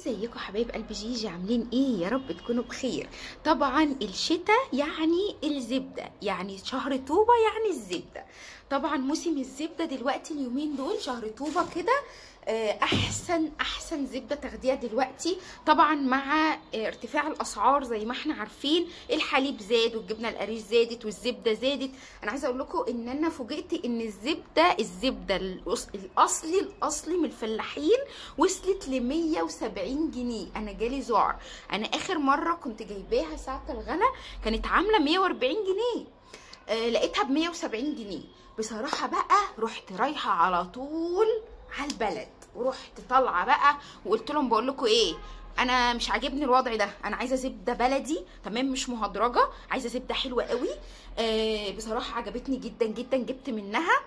ازيكم حبايب قلب جيجي عاملين ايه يا رب تكونوا بخير طبعا الشتاء يعني الزبده يعني شهر طوبه يعني الزبده طبعا موسم الزبده دلوقتي اليومين دول شهر طوبه كده آه، احسن احسن زبده تاخديها دلوقتي طبعا مع آه، ارتفاع الاسعار زي ما احنا عارفين الحليب زاد والجبنه القريش زادت والزبده زادت انا عايزه اقول لكم ان انا فوجئت ان الزبده الزبده الأص- الاصلي الاصلي من الفلاحين وصلت ل 170 جنيه انا جالي ذعر انا اخر مره كنت جايباها ساعه الغلا كانت عامله 140 جنيه آه لقيتها ب 170 جنيه بصراحه بقى رحت رايحه على طول على البلد ورحت طالعه بقى وقلت لهم بقول لكم ايه انا مش عاجبني الوضع ده انا عايزه زبده بلدي تمام مش مهدرجه عايزه زبده حلوه قوي آه بصراحه عجبتني جدا جدا جبت منها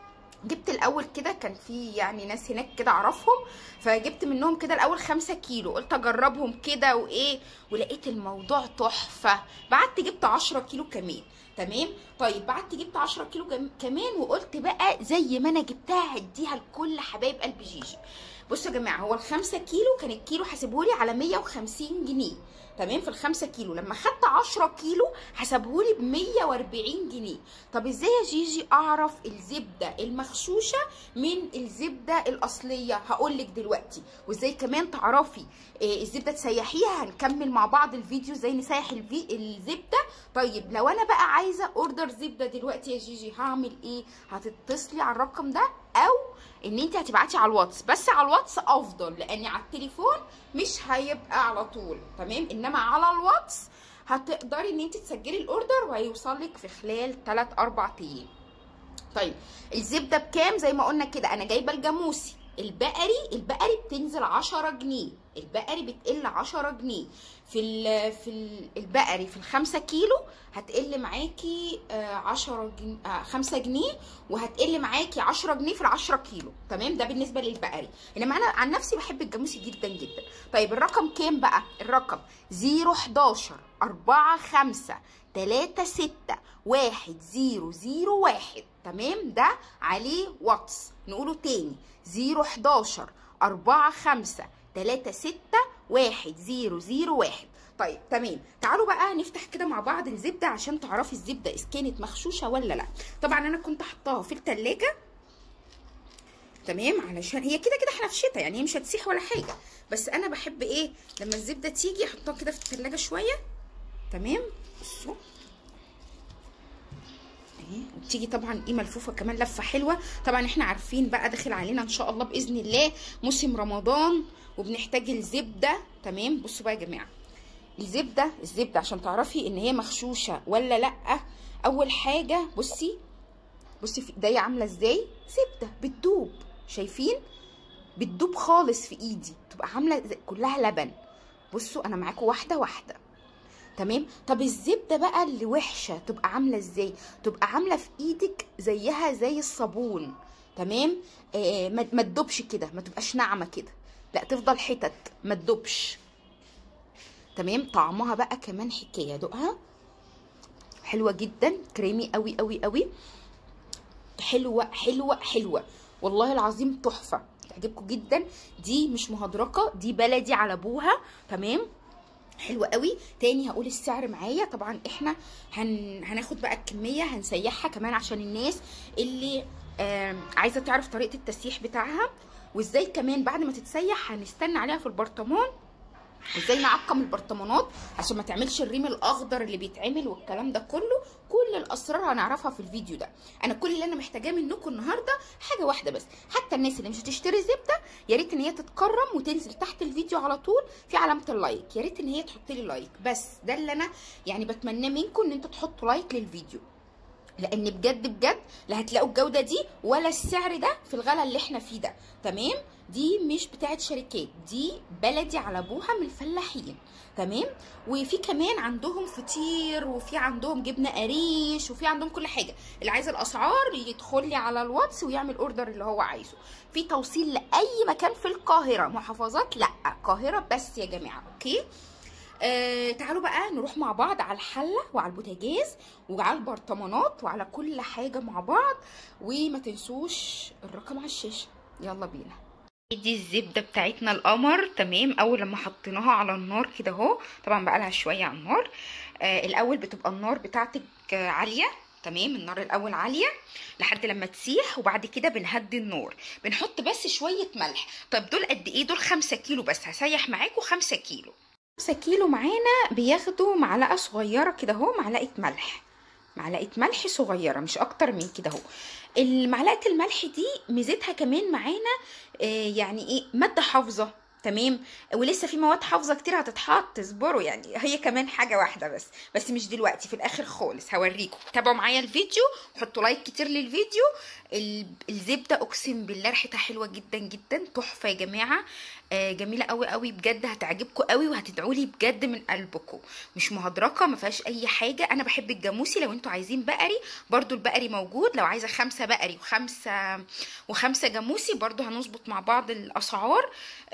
جبت الاول كده كان في يعني ناس هناك كده اعرفهم فجبت منهم كده الاول خمسة كيلو قلت اجربهم كده وايه ولقيت الموضوع تحفه بعدت جبت عشرة كيلو كمان تمام طيب بعدت جبت 10 كيلو جم- كمان وقلت بقى زي ما انا جبتها هديها لكل حبايب قلب جيجي بصوا يا جماعه هو الخمسة كيلو كان الكيلو حاسبهولي على 150 جنيه تمام في الخمسة كيلو لما خدت 10 كيلو حسبهولي ب 140 جنيه طب ازاي يا جيجي اعرف الزبده المغشوشه من الزبده الاصليه هقول لك دلوقتي وازاي كمان تعرفي آه، الزبده تسيحيها هنكمل مع بعض الفيديو ازاي نسيح الفي... الزبده طيب لو انا بقى عايزه اوردر زبده دلوقتي يا جيجي هعمل ايه هتتصلي على الرقم ده او ان انت هتبعتي على الواتس بس على الواتس افضل لان على التليفون مش هيبقى على طول تمام انما على الواتس هتقدري ان انت تسجلي الاوردر وهيوصل لك في خلال 3 4 ايام طيب الزبده بكام زي ما قلنا كده انا جايبه الجاموسي البقري البقري بتنزل 10 جنيه البقري بتقل 10 جنيه في ال في ال البقري في الخمسة كيلو هتقل معاكي آه، 10 جنيه آه، 5 جنيه وهتقل معاكي 10 جنيه في ال 10 كيلو تمام ده بالنسبه للبقري انما انا عن نفسي بحب الجاموسي جدا جدا طيب الرقم كام بقى الرقم 011 4 5 3 6 1 0 0 1 تمام ده عليه واتس نقوله تاني 011 4 5 3 6 1 0 0 1 طيب تمام تعالوا بقى نفتح كده مع بعض الزبده عشان تعرفي الزبده اذا كانت مغشوشه ولا لا طبعا انا كنت حطاها في التلاجة تمام علشان هي كده كده احنا في شتاء يعني هي مش هتسيح ولا حاجه بس انا بحب ايه لما الزبده تيجي احطها كده في التلاجة شويه تمام بصوا اهي وبتيجي طبعا ايه ملفوفه كمان لفه حلوه طبعا احنا عارفين بقى داخل علينا ان شاء الله باذن الله موسم رمضان وبنحتاج الزبده تمام بصوا بقى يا جماعه الزبده الزبده عشان تعرفي ان هي مغشوشه ولا لا اول حاجه بصي بصي في ايديا عامله ازاي زبده بتدوب شايفين بتدوب خالص في ايدي تبقى عامله زي- كلها لبن بصوا انا معاكم واحده واحده تمام طب الزبده بقى اللي وحشه تبقى عامله ازاي تبقى عامله في ايدك زيها زي الصابون تمام آه ما ما تدوبش كده ما تبقاش ناعمه كده لا تفضل حتت ما تدوبش تمام طعمها بقى كمان حكايه دوقها حلوه جدا كريمي قوي قوي قوي حلوه حلوه حلوه والله العظيم تحفه تعجبكم جدا دي مش مهدرقه دي بلدي على ابوها تمام حلوه قوي تاني هقول السعر معايا طبعا احنا هن... هناخد بقى الكميه هنسيحها كمان عشان الناس اللي آم، عايزه تعرف طريقه التسييح بتاعها وازاي كمان بعد ما تتسيح هنستنى عليها في البرطمان ازاي نعقم البرطمانات عشان ما تعملش الريم الاخضر اللي بيتعمل والكلام ده كله كل الاسرار هنعرفها في الفيديو ده انا كل اللي انا محتاجاه منكم النهارده حاجه واحده بس حتى الناس اللي مش هتشتري زبده يا ريت ان هي تتكرم وتنزل تحت الفيديو على طول في علامه اللايك يا ريت ان هي تحط لي لايك بس ده اللي انا يعني بتمناه منكم ان انتوا تحطوا لايك للفيديو لان بجد بجد لا هتلاقوا الجوده دي ولا السعر ده في الغلا اللي احنا فيه ده تمام دي مش بتاعت شركات دي بلدي على ابوها من الفلاحين تمام وفي كمان عندهم فطير وفي عندهم جبنه قريش وفي عندهم كل حاجه اللي عايز الاسعار يدخل لي على الواتس ويعمل اوردر اللي هو عايزه في توصيل لاي مكان في القاهره محافظات لا القاهره بس يا جماعه اوكي آه تعالوا بقى نروح مع بعض على الحله وعلى البوتاجاز وعلى البرطمانات وعلى كل حاجه مع بعض وما تنسوش الرقم على الشاشه يلا بينا دي الزبده بتاعتنا القمر تمام اول لما حطيناها على النار كده اهو طبعا بقى لها شويه على النار آه الاول بتبقى النار بتاعتك آه عاليه تمام النار الاول عاليه لحد لما تسيح وبعد كده بنهدي النار بنحط بس شويه ملح طب دول قد ايه دول خمسة كيلو بس هسيح معاكم خمسة كيلو خمسة كيلو معانا بياخدوا معلقه صغيره كده اهو معلقه ملح معلقه ملح صغيره مش اكتر من كده اهو المعلقه الملح دي ميزتها كمان معانا آه يعني ايه ماده حافظه تمام ولسه في مواد حافظه كتير هتتحط اصبروا يعني هي كمان حاجه واحده بس بس مش دلوقتي في الاخر خالص هوريكم تابعوا معايا الفيديو وحطوا لايك كتير للفيديو الزبده اقسم بالله ريحتها حلوه جدا جدا تحفه يا جماعه آه جميله قوي قوي بجد هتعجبكم قوي وهتدعوا لي بجد من قلبكم مش مهدرجه ما فيهاش اي حاجه انا بحب الجاموسي لو انتوا عايزين بقري برضو البقري موجود لو عايزه خمسه بقري وخمسه وخمسه جاموسي برضو هنظبط مع بعض الاسعار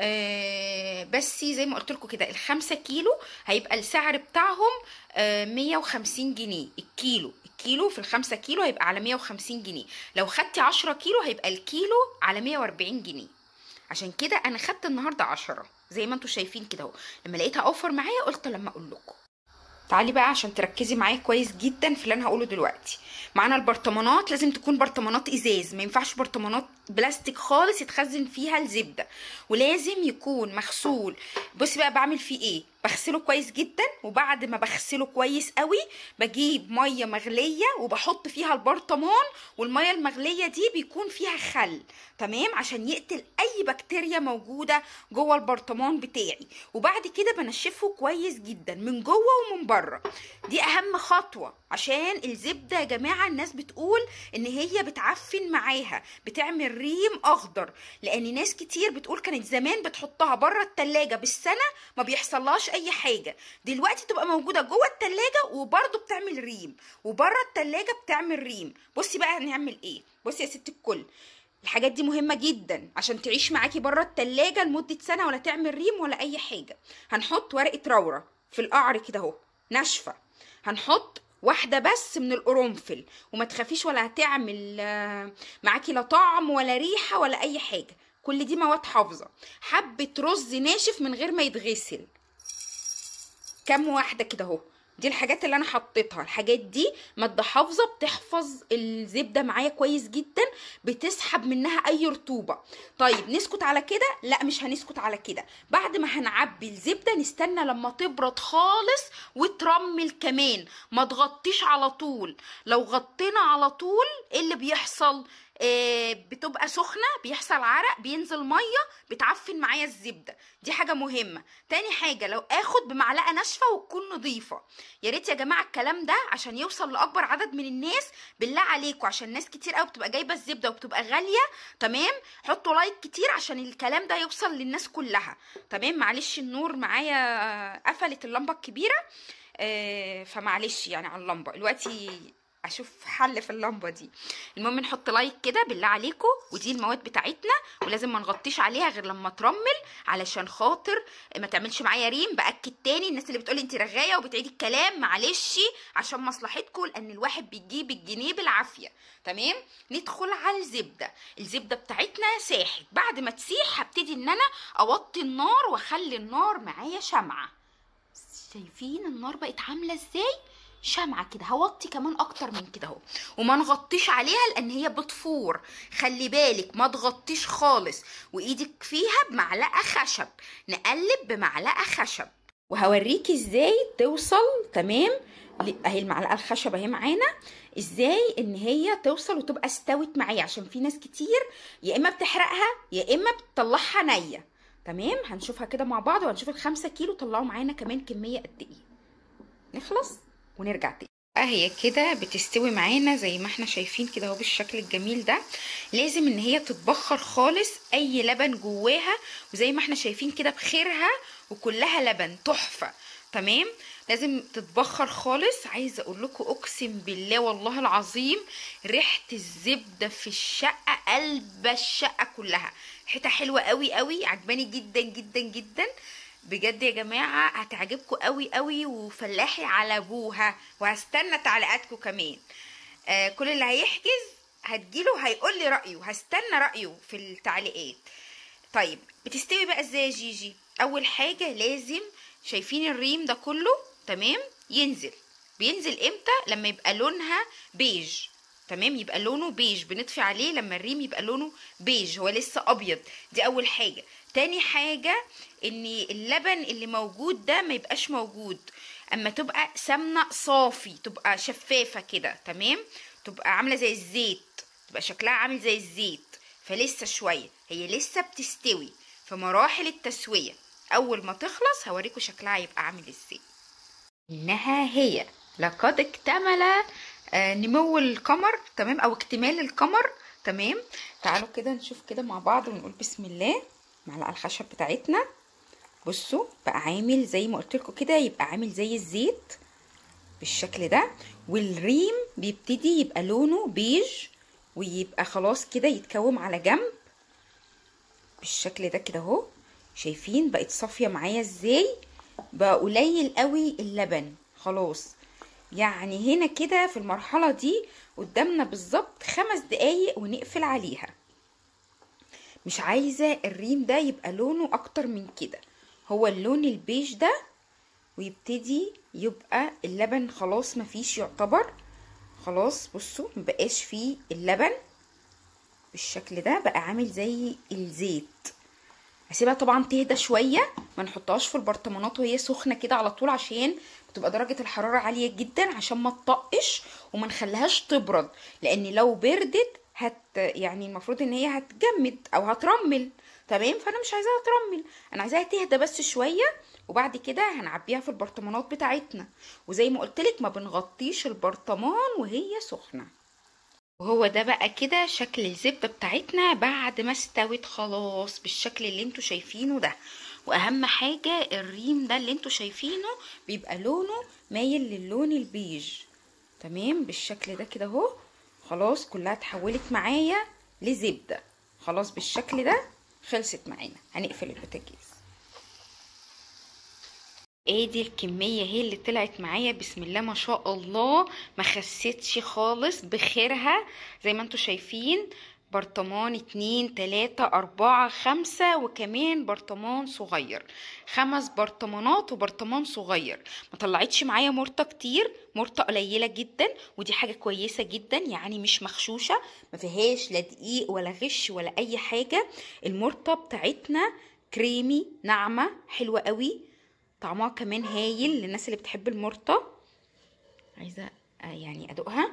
آه بس زي ما قلت لكم كده الخمسة كيلو هيبقى السعر بتاعهم آه 150 جنيه الكيلو الكيلو في الخمسة كيلو هيبقى على 150 جنيه لو خدتي 10 كيلو هيبقى الكيلو على 140 جنيه عشان كده انا خدت النهارده 10 زي ما انتم شايفين كده اهو لما لقيتها اوفر معايا قلت لما اقول لكم تعالي بقى عشان تركزي معايا كويس جدا في اللي انا هقوله دلوقتي معانا البرطمانات لازم تكون برطمانات ازاز ما ينفعش برطمانات بلاستيك خالص يتخزن فيها الزبده ولازم يكون مغسول بصي بقى بعمل فيه ايه بغسله كويس جدا وبعد ما بغسله كويس قوي بجيب ميه مغليه وبحط فيها البرطمان والميه المغليه دي بيكون فيها خل تمام عشان يقتل اي بكتيريا موجوده جوه البرطمان بتاعي وبعد كده بنشفه كويس جدا من جوه ومن بره دي اهم خطوه عشان الزبده يا جماعه الناس بتقول ان هي بتعفن معاها بتعمل ريم اخضر لان ناس كتير بتقول كانت زمان بتحطها بره التلاجة بالسنه ما بيحصلهاش اي حاجه دلوقتي تبقى موجوده جوه التلاجة وبرده بتعمل ريم وبره التلاجة بتعمل ريم بصي بقى هنعمل ايه بصي يا ست الكل الحاجات دي مهمه جدا عشان تعيش معاكي بره التلاجة لمده سنه ولا تعمل ريم ولا اي حاجه هنحط ورقه روره في القعر كده اهو ناشفه هنحط واحدة بس من القرنفل وما تخافيش ولا هتعمل معاكي لا طعم ولا ريحة ولا أي حاجة كل دي مواد حافظة حبة رز ناشف من غير ما يتغسل كام واحدة كده اهو دي الحاجات اللي انا حطيتها الحاجات دي ماده حافظه بتحفظ الزبده معايا كويس جدا بتسحب منها اي رطوبه طيب نسكت على كده لا مش هنسكت على كده بعد ما هنعبي الزبده نستنى لما تبرد خالص وترمل كمان ما تغطيش على طول لو غطينا على طول ايه اللي بيحصل آه بتبقى سخنه بيحصل عرق بينزل ميه بتعفن معايا الزبده دي حاجه مهمه تاني حاجه لو اخد بمعلقه ناشفه وتكون نظيفه يا ريت يا جماعه الكلام ده عشان يوصل لاكبر عدد من الناس بالله عليكم عشان ناس كتير قوي بتبقى جايبه الزبده وبتبقى غاليه تمام حطوا لايك كتير عشان الكلام ده يوصل للناس كلها تمام معلش النور معايا قفلت اللمبه الكبيره آه فمعلش يعني على اللمبه دلوقتي اشوف حل في اللمبه دي المهم نحط لايك كده بالله عليكم ودي المواد بتاعتنا ولازم ما نغطيش عليها غير لما ترمل علشان خاطر ما تعملش معايا ريم باكد تاني الناس اللي بتقولي انت رغايه وبتعيدي الكلام معلش عشان مصلحتكم لان الواحد بيجيب الجنيه بالعافيه تمام ندخل على الزبده الزبده بتاعتنا ساحت بعد ما تسيح هبتدي ان انا اوطي النار واخلي النار معايا شمعه شايفين النار بقت عامله ازاي شمعة كده هوطي كمان اكتر من كده اهو وما نغطيش عليها لان هي بتفور خلي بالك ما تغطيش خالص وايدك فيها بمعلقة خشب نقلب بمعلقة خشب وهوريكي ازاي توصل تمام اهي المعلقه الخشب اهي معانا ازاي ان هي توصل وتبقى استوت معايا عشان في ناس كتير يا اما بتحرقها يا اما بتطلعها نيه تمام هنشوفها كده مع بعض وهنشوف الخمسة كيلو طلعوا معانا كمان كميه قد ايه نخلص ونرجع تاني هي كده بتستوي معانا زي ما احنا شايفين كده اهو بالشكل الجميل ده لازم ان هي تتبخر خالص اي لبن جواها وزي ما احنا شايفين كده بخيرها وكلها لبن تحفه تمام لازم تتبخر خالص عايزه اقول لكم اقسم بالله والله العظيم ريحه الزبده في الشقه قلب الشقه كلها ريحتها حلوه قوي قوي عجباني جدا جدا جدا بجد يا جماعه هتعجبكم قوي قوي وفلاحي على ابوها وهستنى تعليقاتكم كمان آه كل اللي هيحجز هتجيله هيقول لي رايه هستنى رايه في التعليقات طيب بتستوي بقى ازاي يا جيجي اول حاجه لازم شايفين الريم ده كله تمام ينزل بينزل امتى لما يبقى لونها بيج تمام يبقى لونه بيج بنطفي عليه لما الريم يبقى لونه بيج هو لسه ابيض دي اول حاجه تاني حاجه ان اللبن اللي موجود ده ما يبقاش موجود اما تبقى سمنه صافي تبقى شفافه كده تمام تبقى عامله زي الزيت تبقى شكلها عامل زي الزيت فلسه شويه هي لسه بتستوي في مراحل التسويه اول ما تخلص هوريكم شكلها يبقى عامل ازاي انها هي لقد اكتمل آه، نمو القمر تمام او اكتمال القمر تمام تعالوا كده نشوف كده مع بعض ونقول بسم الله معلقه الخشب بتاعتنا بصوا بقى عامل زي ما قلت لكم كده يبقى عامل زي الزيت بالشكل ده والريم بيبتدي يبقى لونه بيج ويبقى خلاص كده يتكوم على جنب بالشكل ده كده اهو شايفين بقت صافيه معايا ازاي بقى قليل قوي اللبن خلاص يعني هنا كده في المرحله دي قدامنا بالظبط خمس دقايق ونقفل عليها مش عايزه الريم ده يبقى لونه اكتر من كده هو اللون البيج ده ويبتدي يبقى اللبن خلاص مفيش يعتبر خلاص بصوا مبقاش فيه اللبن بالشكل ده بقى عامل زي الزيت هسيبها طبعا تهدى شويه ما نحطهاش في البرطمانات وهي سخنه كده على طول عشان بتبقى درجه الحراره عاليه جدا عشان ما تطقش وما نخليهاش تبرد لان لو بردت هت يعني المفروض ان هي هتجمد او هترمل تمام فانا مش عايزاها ترمل انا عايزاها تهدى بس شويه وبعد كده هنعبيها في البرطمانات بتاعتنا وزي ما قلت لك ما بنغطيش البرطمان وهي سخنه وهو ده بقى كده شكل الزبدة بتاعتنا بعد ما استوت خلاص بالشكل اللي انتوا شايفينه ده واهم حاجة الريم ده اللي انتوا شايفينه بيبقى لونه مايل للون البيج تمام بالشكل ده كده اهو خلاص كلها اتحولت معايا لزبدة خلاص بالشكل ده خلصت معانا هنقفل البوتاجاز ادي الكميه هي اللي طلعت معايا بسم الله ما شاء الله ما خستش خالص بخيرها زي ما انتوا شايفين برطمان اتنين تلاتة اربعة خمسة وكمان برطمان صغير خمس برطمانات وبرطمان صغير ما طلعتش معايا مرطة كتير مرطة قليلة جدا ودي حاجة كويسة جدا يعني مش مخشوشة ما فيهاش لا دقيق ولا غش ولا اي حاجة المرطة بتاعتنا كريمي ناعمة حلوة قوي طعمها كمان هايل للناس اللي بتحب المرطة عايزة يعني ادوقها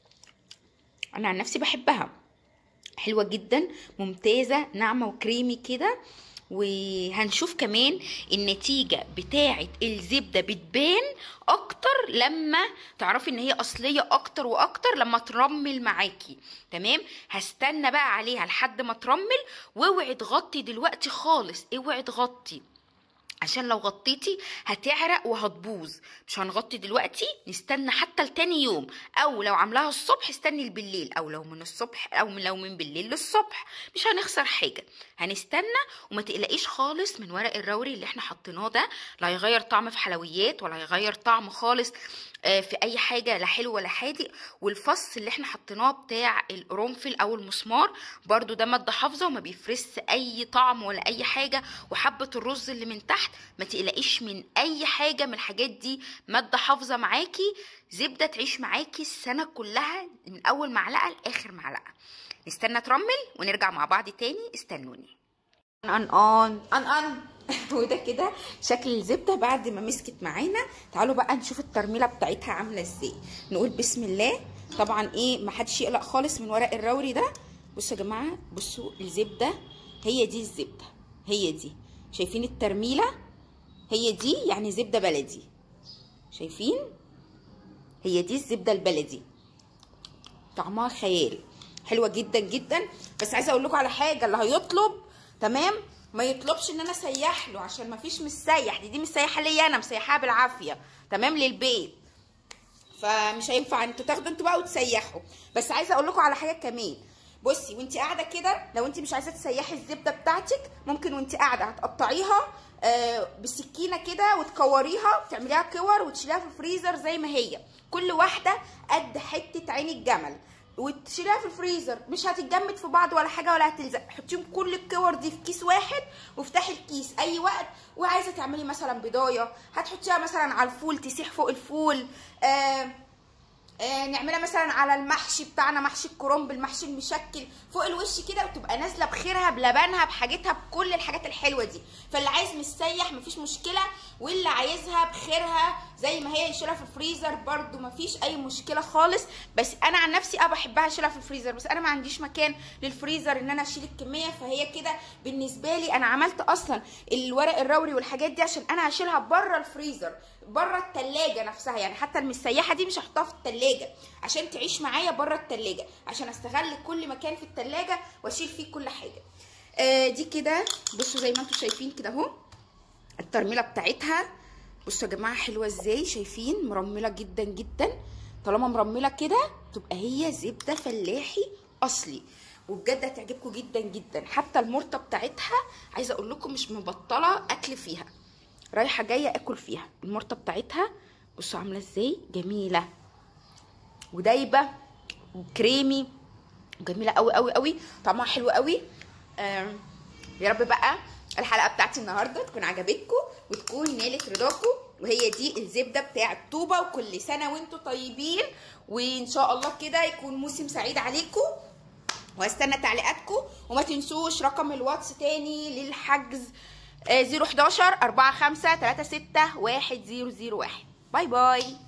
انا عن نفسي بحبها حلوة جدا ممتازة ناعمة وكريمي كده وهنشوف كمان النتيجة بتاعة الزبدة بتبان اكتر لما تعرفي ان هي اصلية اكتر واكتر لما ترمل معاكي تمام هستنى بقى عليها لحد ما ترمل واوعي تغطي دلوقتي خالص اوعي تغطي عشان لو غطيتي هتعرق وهتبوظ مش هنغطي دلوقتي نستنى حتى لتاني يوم او لو عاملاها الصبح استني بالليل او لو من الصبح او من لو من بالليل للصبح مش هنخسر حاجه هنستنى وما تقلقيش خالص من ورق الروري اللي احنا حطيناه ده لا هيغير طعم في حلويات ولا هيغير طعم خالص في اي حاجه لا حلو ولا حادق والفص اللي احنا حطيناه بتاع القرنفل او المسمار برضو ده ماده حافظه وما بيفرس اي طعم ولا اي حاجه وحبه الرز اللي من تحت ما تقلقيش من اي حاجه من الحاجات دي ماده حافظه معاكي زبده تعيش معاكي السنه كلها من اول معلقه لاخر معلقه نستنى ترمل ونرجع مع بعض تاني استنوني ان ان ان ان وده كده شكل الزبده بعد ما مسكت معانا تعالوا بقى نشوف الترميله بتاعتها عامله ازاي نقول بسم الله طبعا ايه ما حدش يقلق خالص من ورق الروري ده بصوا يا جماعه بصوا الزبده هي دي الزبده هي دي شايفين الترميله هي دي يعني زبده بلدي شايفين هي دي الزبده البلدي طعمها خيال حلوه جدا جدا بس عايزه اقول لكم على حاجه اللي هيطلب تمام ما يطلبش ان انا اسيح له عشان ما فيش مسيح دي دي مسيحه ليا انا مسيحاها بالعافيه تمام للبيت فمش هينفع انتوا تاخدوا انتوا بقى وتسيحوا بس عايزه اقول لكم على حاجه كمان بصي وانت قاعده كده لو انت مش عايزه تسيحي الزبده بتاعتك ممكن وانت قاعده هتقطعيها آه بالسكينه كده وتكوريها تعمليها كور وتشيليها في الفريزر زي ما هي كل واحده قد حته عين الجمل وتشيليها في الفريزر مش هتتجمد في بعض ولا حاجه ولا هتلزق حطيهم كل الكور دي في كيس واحد وافتحي الكيس اي وقت وعايزه تعملي مثلا بضايه هتحطيها مثلا على الفول تسيح فوق الفول آه آه نعملها مثلا على المحشي بتاعنا محشي الكرنب المحشي المشكل فوق الوش كده وتبقى نازله بخيرها بلبنها بحاجتها بكل الحاجات الحلوه دي فاللي عايز مسيح مفيش مشكله واللي عايزها بخيرها زي ما هي يشيلها في الفريزر برده مفيش اي مشكله خالص بس انا عن نفسي اه بحبها اشيلها في الفريزر بس انا ما عنديش مكان للفريزر ان انا اشيل الكميه فهي كده بالنسبه لي انا عملت اصلا الورق الروري والحاجات دي عشان انا هشيلها بره الفريزر بره التلاجة نفسها يعني حتى المسيحه دي مش هحطها في التلاجة عشان تعيش معايا بره التلاجة عشان استغل كل مكان في التلاجة واشيل فيه كل حاجه آه دي كده بصوا زي ما انتم شايفين كده اهو الترميله بتاعتها بصوا يا جماعه حلوه ازاي شايفين مرمله جدا جدا طالما مرمله كده تبقى هي زبده فلاحي اصلي وبجد هتعجبكم جدا جدا حتى المرطه بتاعتها عايزه اقول لكم مش مبطله اكل فيها رايحه جايه اكل فيها المرطه بتاعتها بصوا عامله ازاي جميله ودايبه وكريمي وجميله قوي قوي قوي طعمها حلو قوي آه يا رب بقى الحلقه بتاعتي النهارده تكون عجبتكم وتكون نالت رضاكم وهي دي الزبده بتاعه طوبه وكل سنه وانتم طيبين وان شاء الله كده يكون موسم سعيد عليكم وهستنى تعليقاتكم وما تنسوش رقم الواتس تاني للحجز 011 45 36 1001 باي باي